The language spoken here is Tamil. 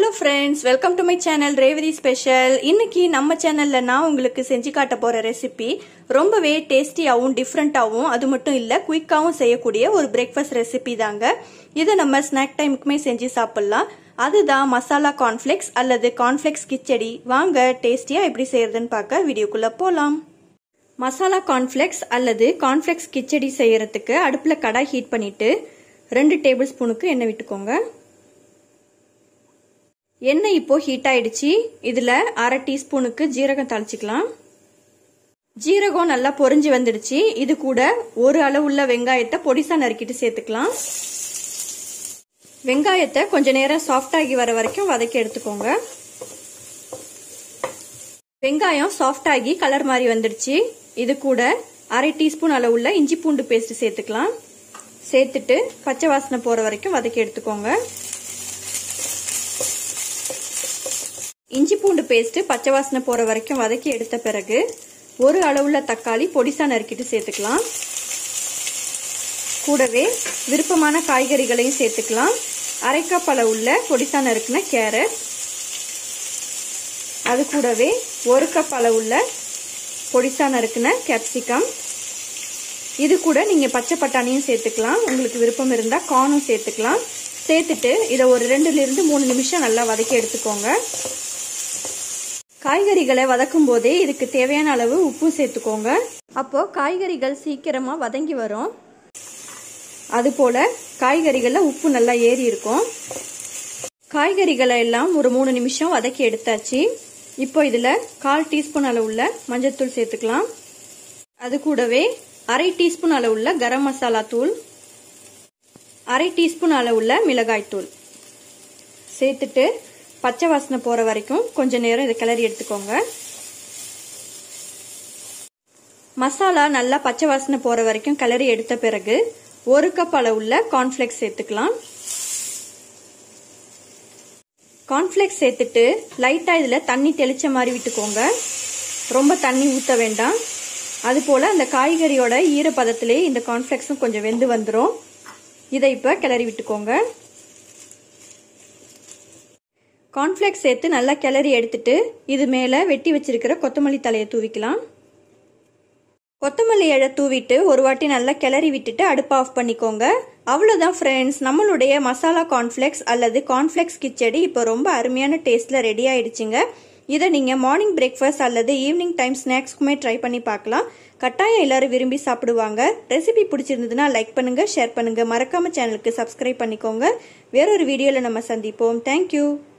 hello friends welcome to my channel Revathi special இன்னைக்கு நம்ம சேனல்ல நான் உங்களுக்கு செஞ்சு காட்ட போற ரெசிபி ரொம்பவே டேஸ்டியாகவும் டிஃப்ரெண்ட்டாகவும் அது மட்டும் இல்லை குயிக்காகவும் செய்யக்கூடிய ஒரு பிரேக்ஃபாஸ்ட் ரெசிபி தாங்க இதை நம்ம ஸ்நாக் டைமுக்குமே செஞ்சு சாப்பிடலாம் அதுதான் மசாலா கார்ன்ஃப்ளெக்ஸ் அல்லது கார்ன்ஃப்ளெக்ஸ் கிச்சடி வாங்க டேஸ்டியா எப்படி செய்யறதுன்னு பார்க்க வீடியோக்குள்ள போலாம் மசாலா கார்ன்ஃப்ளெக்ஸ் அல்லது கார்ன்ஃப்ளெக்ஸ் கிச்சடி செய்யறதுக்கு அடுப்பில் கடாய் ஹீட் பண்ணிட்டு ரெண்டு டேபிள் ஸ்பூனுக்கு எண்ணெய் விட்டுக்கோங்க எண்ணெய் இப்போ ஹீட் ஆயிடுச்சு இதுல அரை டீஸ்பூனுக்கு ஜீரகம் தாளிச்சுக்கலாம் ஜீரகம் நல்லா பொரிஞ்சு வந்துடுச்சு இது கூட ஒரு அளவுள்ள வெங்காயத்தை பொடிசா நறுக்கிட்டு சேர்த்துக்கலாம் வெங்காயத்தை கொஞ்ச நேரம் சாஃப்ட் ஆகி வர வரைக்கும் வதக்கி எடுத்துக்கோங்க வெங்காயம் சாஃப்ட் ஆகி கலர் மாதிரி வந்துடுச்சு இது கூட அரை டீஸ்பூன் அளவுள்ள இஞ்சி பூண்டு பேஸ்ட் சேர்த்துக்கலாம் சேர்த்துட்டு பச்சை வாசனை போற வரைக்கும் வதக்கி எடுத்துக்கோங்க இஞ்சி பூண்டு பேஸ்ட் பச்சை வாசனை போற வரைக்கும் வதக்கி எடுத்த பிறகு ஒரு அளவுள்ள தக்காளி பொடிசா நறுக்கிட்டு சேர்த்துக்கலாம் கூடவே விருப்பமான காய்கறிகளையும் சேர்த்துக்கலாம் அரை கப் அளவுள்ள பொடிசா நறுக்குன கேரட் அது கூடவே ஒரு கப் அளவுள்ள பொடிசா நறுக்குன கேப்சிகம் இது கூட நீங்கள் பச்சை பட்டாணியும் சேர்த்துக்கலாம் உங்களுக்கு விருப்பம் இருந்தால் கார்னும் சேர்த்துக்கலாம் சேர்த்துட்டு இதை ஒரு ரெண்டுலேருந்து மூணு நிமிஷம் நல்லா வதக்கி எடுத்துக்கோங்க காய்கறிகளை வதக்கும் போதே இதுக்கு தேவையான அளவு உப்பும் சேர்த்துக்கோங்க அப்போ காய்கறிகள் சீக்கிரமாக வதங்கி வரும் அதுபோல் காய்கறிகளில் உப்பு நல்லா ஏறி இருக்கும் காய்கறிகளை எல்லாம் ஒரு மூணு நிமிஷம் வதக்கி எடுத்தாச்சு இப்போ இதில் கால் டீஸ்பூன் அளவுள்ள மஞ்சள்தூள் சேர்த்துக்கலாம் அது கூடவே அரை டீஸ்பூன் அளவுள்ள கரம் மசாலா தூள் அரை டீஸ்பூன் அளவுள்ள மிளகாய் தூள் சேர்த்துட்டு பச்சை வாசனை போகிற வரைக்கும் கொஞ்ச நேரம் இதை கிளறி எடுத்துக்கோங்க மசாலா நல்லா பச்சை வாசனை போகிற வரைக்கும் கிளறி எடுத்த பிறகு ஒரு கப் அளவுள்ள கார்ன்ஃப்ளெக்ஸ் சேர்த்துக்கலாம் கார்ன்ஃப்ளெக்ஸ் சேர்த்துட்டு லைட்டாக இதில் தண்ணி தெளிச்ச மாதிரி விட்டுக்கோங்க ரொம்ப தண்ணி ஊற்ற வேண்டாம் அதுபோல் அந்த காய்கறியோட ஈரப்பதத்திலே இந்த கார்ன்ஃப்ளெக்ஸும் கொஞ்சம் வெந்து வந்துடும் இதை இப்போ கிளறி விட்டுக்கோங்க கார்ன்ஃப்ளெக்ஸ் சேர்த்து நல்லா கிளறி எடுத்துட்டு இது மேலே வெட்டி வச்சிருக்கிற கொத்தமல்லி தலையை தூவிக்கலாம் கொத்தமல்லி இழை தூவிட்டு ஒரு வாட்டி நல்லா கிளறி விட்டுட்டு அடுப்பு ஆஃப் பண்ணிக்கோங்க அவ்வளோதான் ஃப்ரெண்ட்ஸ் நம்மளுடைய மசாலா கார்ன்ஃப்ளெக்ஸ் அல்லது கார்ன்ஃப்ளெக்ஸ் கிச்சடி இப்போ ரொம்ப அருமையான டேஸ்ட்டில் ரெடி ஆயிடுச்சுங்க இதை நீங்கள் மார்னிங் பிரேக்ஃபாஸ்ட் அல்லது ஈவினிங் டைம் ஸ்நாக்ஸ்க்குமே ட்ரை பண்ணி பார்க்கலாம் கட்டாயம் எல்லாரும் விரும்பி சாப்பிடுவாங்க ரெசிபி பிடிச்சிருந்ததுன்னா லைக் பண்ணுங்க ஷேர் பண்ணுங்க மறக்காம சேனலுக்கு சப்ஸ்கிரைப் பண்ணிக்கோங்க வேறொரு வீடியோவில் நம்ம சந்திப்போம் தேங்க்யூ